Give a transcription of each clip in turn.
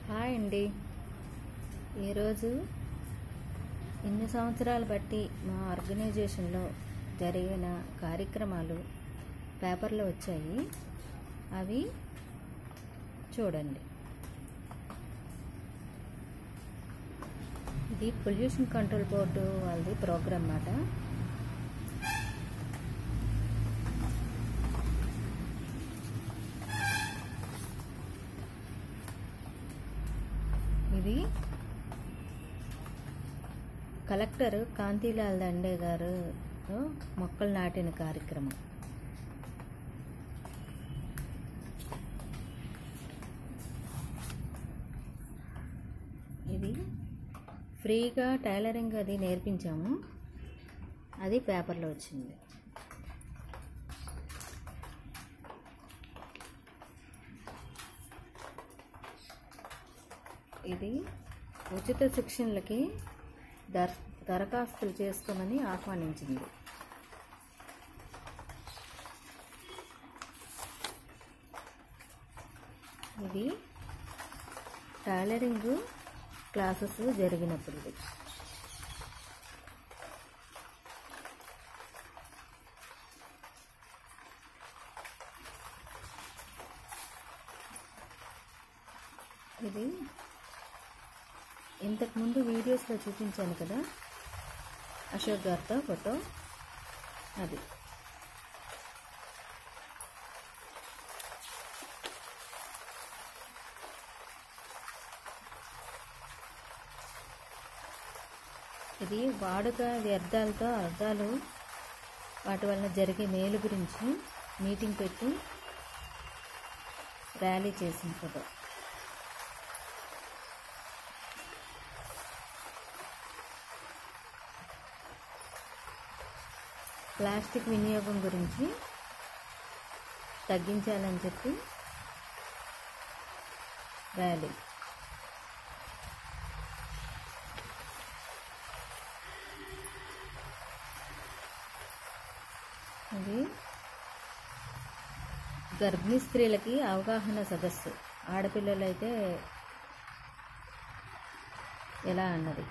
Hi అండి ఈరోజు ఇన్ని సంవత్సరాలు బట్టి మా ఆర్గనైజేషన్లో జరిగిన కార్యక్రమాలు పేపర్లో వచ్చాయి అవి చూడండి ఇది పొల్యూషన్ కంట్రోల్ బోర్డు వాళ్ళది ప్రోగ్రామ్ అన్నమాట ఇది కలెక్టర్ కాంతిలాల్ దండే గారు మొక్కలు నాటిన కార్యక్రమం ఇది ఫ్రీగా టైలరింగ్ అది నేర్పించాము అది పేపర్లో వచ్చింది ఇది ఉచిత శిక్షణలకి దర్ దరఖాస్తులు చేసుకోమని ఆహ్వానించింది ఇది టైలరింగ్ క్లాసెస్ జరిగినప్పుడు ఇది ఇది ఇంతకుముందు వీడియోస్లో చూపించాను కదా అశోక్ గారితో ఫోటో అది ఇది వాడుక వ్యర్థాలతో అర్థాలు వాటి వలన జరిగే మేలు గురించి మీటింగ్ పెట్టి ర్యాలీ చేసిన ఫోటో ప్లాస్టిక్ వినియోగం గురించి తగ్గించాలని చెప్పి ర్యాలీ ఇది గర్భిణీ స్త్రీలకి అవగాహన సదస్సు ఆడపిల్లలైతే ఎలా అన్నది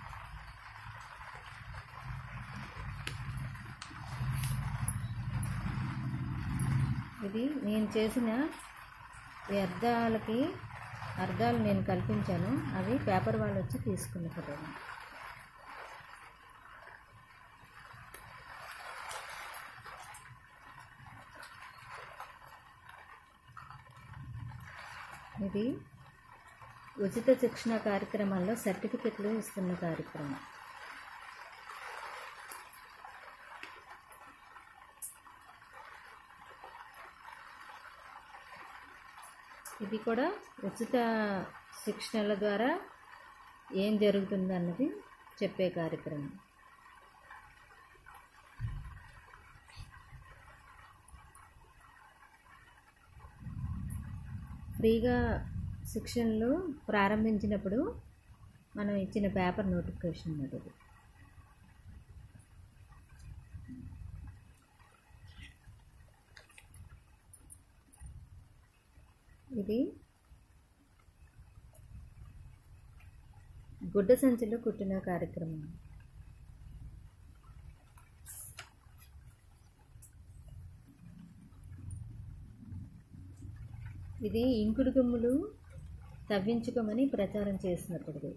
ఇది నేను చేసిన వ్యర్థాలకి అర్థాలు నేను కల్పించాను అవి పేపర్ వాళ్ళు వచ్చి తీసుకున్న ఫోటో ఇది ఉచిత శిక్షణ కార్యక్రమాల్లో సర్టిఫికెట్లు ఇస్తున్న కార్యక్రమం ఇది కూడా ఉచిత శిక్షణల ద్వారా ఏం జరుగుతుంది అన్నది చెప్పే కార్యక్రమం ఫ్రీగా శిక్షణలు ప్రారంభించినప్పుడు మనం ఇచ్చిన పేపర్ నోటిఫికేషన్ అన్నది ఇది. ఇది గుడ్డ సంచిలో కుట్టిన కార్యక్రమం ఇది ఇంకుడు గుమ్ములు తవ్వించుకోమని ప్రచారం చేసినప్పుడు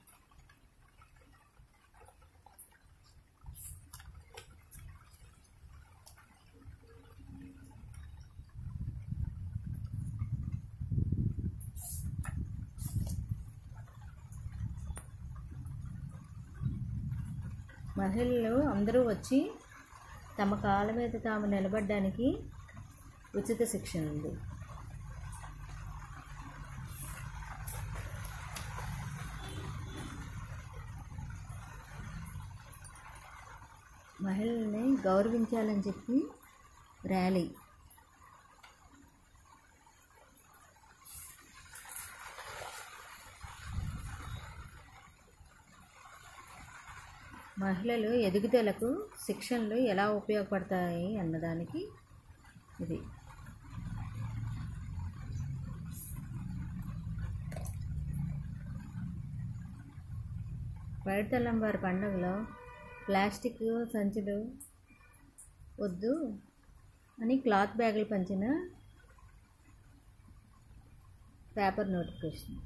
మహిళలు అందరూ వచ్చి తమ కాళ్ళ మీద తాము నిలబడడానికి ఉచిత శిక్షణ ఉంది మహిళల్ని గౌరవించాలని చెప్పి ర్యాలీ మహిళలు ఎదుగుదలకు శిక్షణలు ఎలా ఉపయోగపడతాయి అన్నదానికి ఇది పైడితల్లం వారి పండుగలో ప్లాస్టిక్ సంచులు వద్దు అని క్లాత్ బ్యాగులు పంచిన పేపర్ నోటిఫికేషన్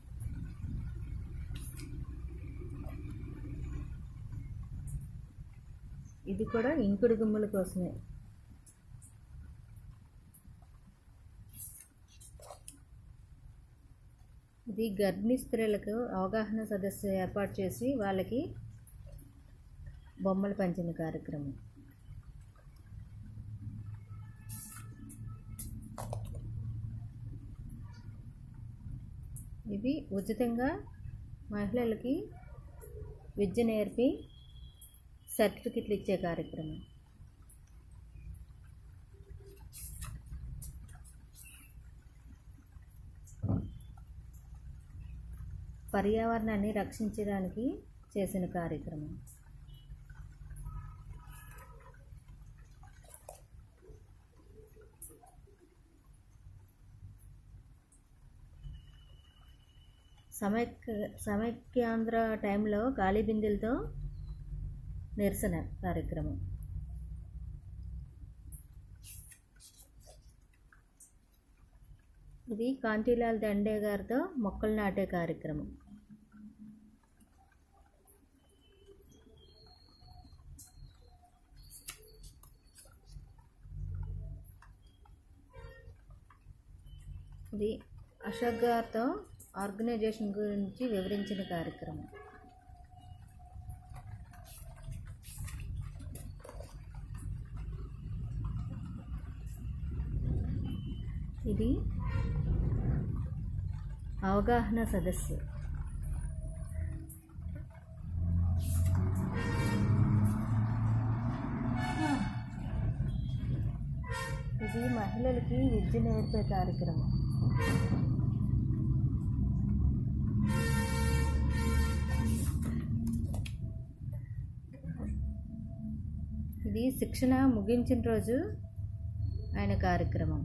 ఇది కూడా ఇంకుడు గుమ్ముల కోసమే ఇది గర్భిణీ స్త్రీలకు అవగాహన సదస్సు ఏర్పాటు చేసి వాళ్ళకి బొమ్మలు పంచిన కార్యక్రమం ఇది ఉచితంగా మహిళలకి విద్య నేర్పి సర్టిఫికెట్లు ఇచ్చే కార్యక్రమం పర్యావరణాన్ని రక్షించడానికి చేసిన కార్యక్రమం సమైక్య సమైక్యాంధ్ర టైంలో ఖాళీ బిందెలతో నిరసన కార్యక్రమం ఇది కాంతిలాల్ దండే గారితో మొక్కలు నాటే కార్యక్రమం ఇది అశోక్ గారితో ఆర్గనైజేషన్ గురించి వివరించిన కార్యక్రమం ఇది అవగాహన సదస్సు ఇది మహిళలకి విద్య నేర్పే కార్యక్రమం ఇది శిక్షణ ముగించిన రోజు ఆయన కార్యక్రమం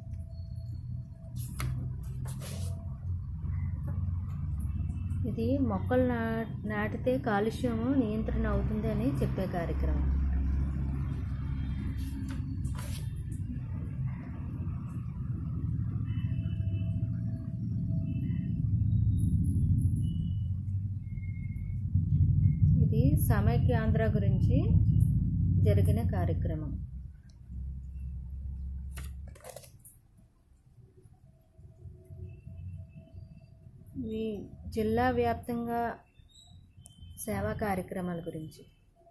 ఇది మొక్కలు నా నాటితే కాలుష్యము నియంత్రణ అవుతుందని చెప్పే కార్యక్రమం ఇది సమైక్యాంధ్ర గురించి జరిగిన కార్యక్రమం ఈ జిల్లా వ్యాప్తంగా సేవా కార్యక్రమాల గురించి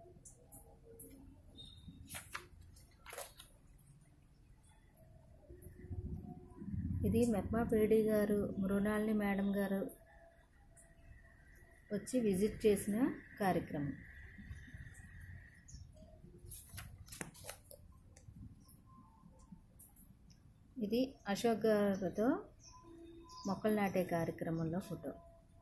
ఇది మెప్మా పీడి గారు మృణాలిని మేడం గారు వచ్చి విజిట్ చేసిన కార్యక్రమం ఇది అశోక్ గారితో మొక్కలు నాటే కార్యక్రమంలో ఫోటో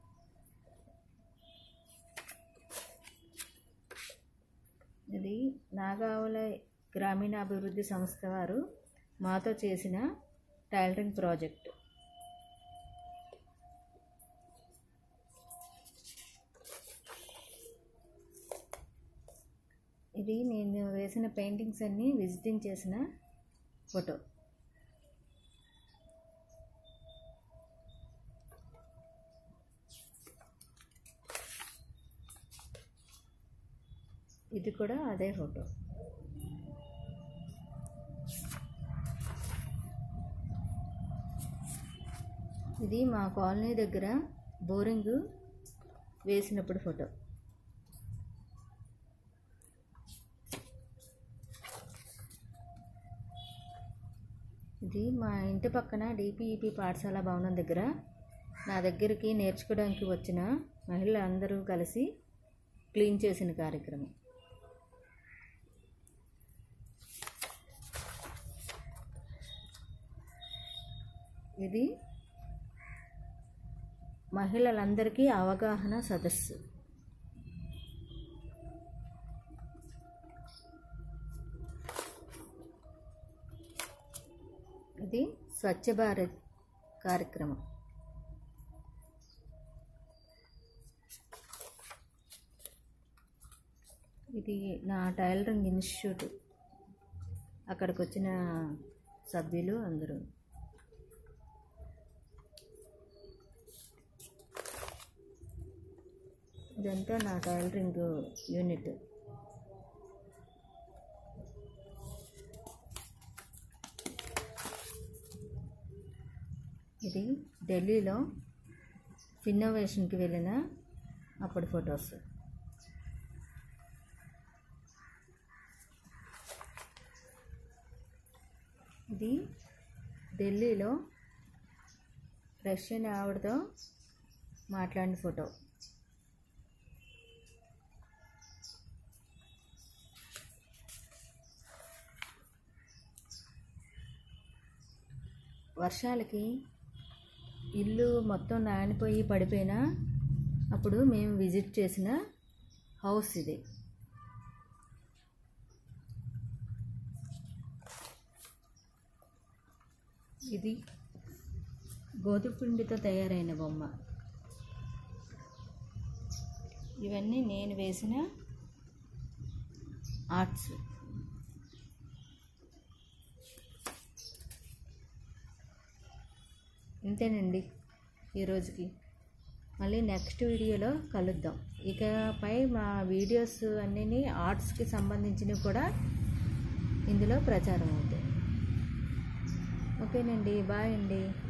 ఇది నాగావళ గ్రామీణాభివృద్ధి సంస్థ వారు మాతో చేసిన టైలరింగ్ ప్రాజెక్ట్ ఇది నేను వేసిన పెయింటింగ్స్ అన్నీ విజిటింగ్ చేసిన ఫోటో ఇది కూడా అదే ఫోటో ఇది మా కాలనీ దగ్గర బోరింగ్ వేసినప్పుడు ఫోటో ఇది మా ఇంటి పక్కన డిపిఈపి పాఠశాల భవనం దగ్గర నా దగ్గరికి నేర్చుకోవడానికి వచ్చిన మహిళలు అందరూ కలిసి క్లీన్ చేసిన కార్యక్రమం ఇది మహిళలందరికీ అవగాహన సదస్సు ఇది స్వచ్ఛ భారత్ కార్యక్రమం ఇది నా టైలరింగ్ ఇన్స్టిట్యూట్ అక్కడికి వచ్చిన సభ్యులు అందరూ ఇదంతా నా టైలరింగ్ యూనిట్ ఇది ఢిల్లీలో ఫిన్నోవేషన్కి వెళ్ళిన అప్పటి ఫొటోస్ ఇది ఢిల్లీలో రష్యన్ ఆవిడతో మాట్లాడిన ఫోటో వర్షాలకి ఇల్లు మొత్తం నానిపోయి పడిపోయినా అప్పుడు మేము విజిట్ చేసిన హౌస్ ఇది ఇది గోధుమ పిండితో తయారైన బొమ్మ ఇవన్నీ నేను వేసిన ఆర్ట్స్ ఇంతేనండి ఈరోజుకి మళ్ళీ నెక్స్ట్ వీడియోలో కలుద్దాం ఇకపై మా వీడియోస్ అన్నీ ఆర్ట్స్కి సంబంధించినవి కూడా ఇందులో ప్రచారం అవుతాయి ఓకేనండి బాయ్ అండి